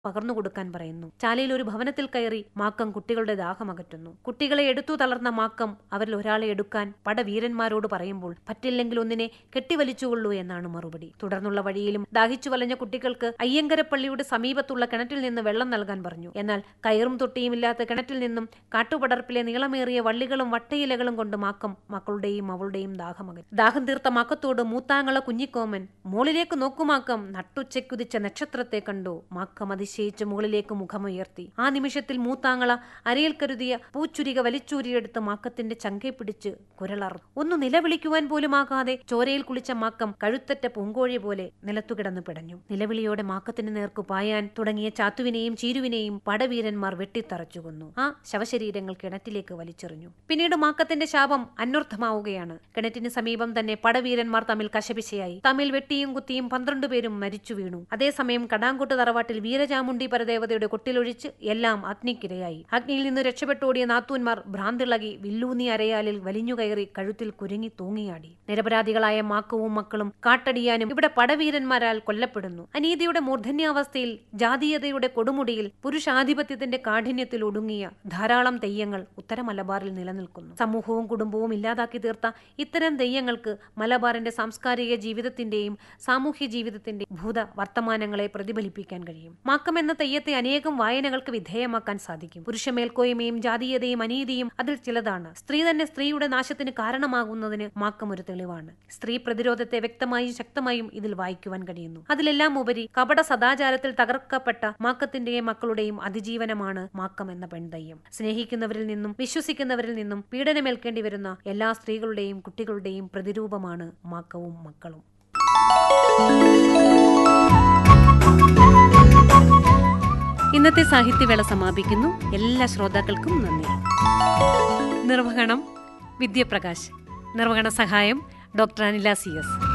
പകർന്നു കൊടുക്കാൻ പറയുന്നു ചാലയിൽ ഒരു ഭവനത്തിൽ കയറി മാക്കം കുട്ടികളുടെ ദാഹമകറ്റുന്നു കുട്ടികളെ എടുത്തു തളർന്ന മാക്കം അവരിൽ ഒരാളെ എടുക്കാൻ പടവീരന്മാരോട് പറയുമ്പോൾ പറ്റില്ലെങ്കിൽ ഒന്നിനെ കെട്ടിവലിച്ചുകൊള്ളൂ എന്നാണ് മറുപടി തുടർന്നുള്ള വഴിയിലും ദാഹിച്ചു വലഞ്ഞ കുട്ടികൾക്ക് അയ്യങ്കരപ്പള്ളിയുടെ സമീപത്തുള്ള കിണറ്റിൽ നിന്ന് വെള്ളം നൽകാൻ പറഞ്ഞു എന്നാൽ കയറും തൊട്ടിയുമില്ലാത്ത കിണറ്റിൽ നിന്നും കാട്ടുപടർപ്പിലെ നീളമേറിയ വള്ളികളും വട്ടയിലകളും കൊണ്ട് മാക്കം മക്കളുടെയും അവളുടെയും ദാഹമകൻ ദാഹം തീർത്ത മാക്കത്തോട് മൂത്താങ്ങള കുഞ്ഞിക്കോമൻ മോളിലേക്ക് നോക്കുമാക്കം നട്ടുച്ചയ്ക്കുതിച്ച നക്ഷത്രത്തെ കണ്ടു മാക്കം അതിശയിച്ച് മുകളിലേക്ക് മുഖമുയർത്തി ആ നിമിഷത്തിൽ മൂത്താങ്ങള അരയിൽ കരുതിയ പൂച്ചുരിക വലിച്ചൂരിയെടുത്ത് മാക്കത്തിന്റെ ചങ്കെ പിടിച്ച് കുരളർ ഒന്ന് നിലവിളിക്കുവാൻ പോലുമാകാതെ ചോരയിൽ കുളിച്ച മാക്കം കഴുത്തറ്റ പൂങ്കോഴി പോലെ നിലത്തു കിടന്നു പിടഞ്ഞു നിലവിളിയോടെ മാക്കത്തിന് നേർക്കു പായാൻ തുടങ്ങിയ ചാത്തുവിനെയും ചീരുവിനെയും പടവീരന്മാർ വെട്ടിത്തറച്ചു കൊന്നു ആ ശവശരീരങ്ങൾ കിണറ്റിലേക്ക് വലിച്ചെറിഞ്ഞു പിന്നീട് മാക്കത്തിന്റെ ശാപം അന്വർത്ഥമാവുകയാണ് കിണറ്റിന് സമീപം തന്നെ പടവീരന്മാർ തമ്മിൽ കശപിശയായി തമ്മിൽ വെട്ടിയും കുത്തിയും പന്ത്രണ്ട് പേരും മരിച്ചു വീണു അതേസമയം കടാങ്കൂട്ട് തറവാട്ടിൽ വീരചാമുണ്ടി പരദേവതയുടെ കൊട്ടിലൊഴിച്ച് എല്ലാം അഗ്നിക്കിരയായി അഗ്നിയിൽ നിന്ന് രക്ഷപ്പെട്ടോടിയ നാത്തൂന്മാർ ഭ്രാന്തിളകി വില്ലൂന്നി അരയാലിൽ വലിഞ്ഞുകയറി കഴുത്തിൽ കുരുങ്ങി തൂങ്ങിയാടി നിരപരാധികളായ മാക്കവും മക്കളും കാട്ടടിയാനും ഇവിടെ പടവീരന്മാരാൽ കൊല്ലപ്പെടുന്നു അനീതിയുടെ മൂർധന്യാവസ്ഥയിൽ ജാതീയതയുടെ കൊടുമുടിയിൽ പുരുഷാധിപത്യത്തിന്റെ കാഠിന്യത്തിൽ ഒടുങ്ങിയ ധാരാളം തെയ്യങ്ങൾ ഉത്തര മലബാറിൽ നിലനിൽക്കുന്നു സമൂഹവും കുടുംബവും ഇല്ലാതാക്കി തീർത്ത ഇത്തരം തെയ്യങ്ങൾക്ക് മലബാറിന്റെ സാംസ്കാരിക ജീവിതത്തിന്റെയും സാമൂഹ്യ ജീവിതത്തിന്റെ ഭൂത വർത്തമാനങ്ങളെ പ്രതിഫലിപ്പിക്കാൻ കഴിയും മാക്കം എന്ന തെയ്യത്തെ അനേകം വായനകൾക്ക് വിധേയമാക്കാൻ സാധിക്കും പുരുഷമേൽക്കോയ്മയും ജാതീയതയും അനീതിയും അതിൽ ചിലതാണ് സ്ത്രീ തന്നെ സ്ത്രീയുടെ നാശത്തിന് കാരണമാകുന്നതിന് മാക്കം ഒരു തെളിവാണ് സ്ത്രീ പ്രതിരോധത്തെ വ്യക്തമായും ശക്തമായും ഇതിൽ വായിക്കുവാൻ കഴിയുന്നു അതിലെല്ലാം ഉപരി കപട സദാചാരത്തിൽ തകർക്കപ്പെട്ട മാക്കത്തിന്റെയും മക്കളുടെയും അതിജീവനമാണ് മാക്കം എന്ന പെൺതയ്യം സ്നേഹിക്കുന്നവരിൽ നിന്നും വിശ്വസിക്കുന്നവരിൽ നിന്നും പീഡനമേൽക്കേണ്ടി വരുന്ന എല്ലാ സ്ത്രീകളുടെയും കുട്ടികളുടെയും പ്രതിരൂപമാണ് മാക്കവും മക്കളും ഇന്നത്തെ സാഹിത്യവേള സമാപിക്കുന്നു എല്ലാ ശ്രോതാക്കൾക്കും നന്ദി നിർവഹണം വിദ്യപ്രകാശ് നിർവഹണ സഹായം ഡോക്ടർ അനില സി എസ്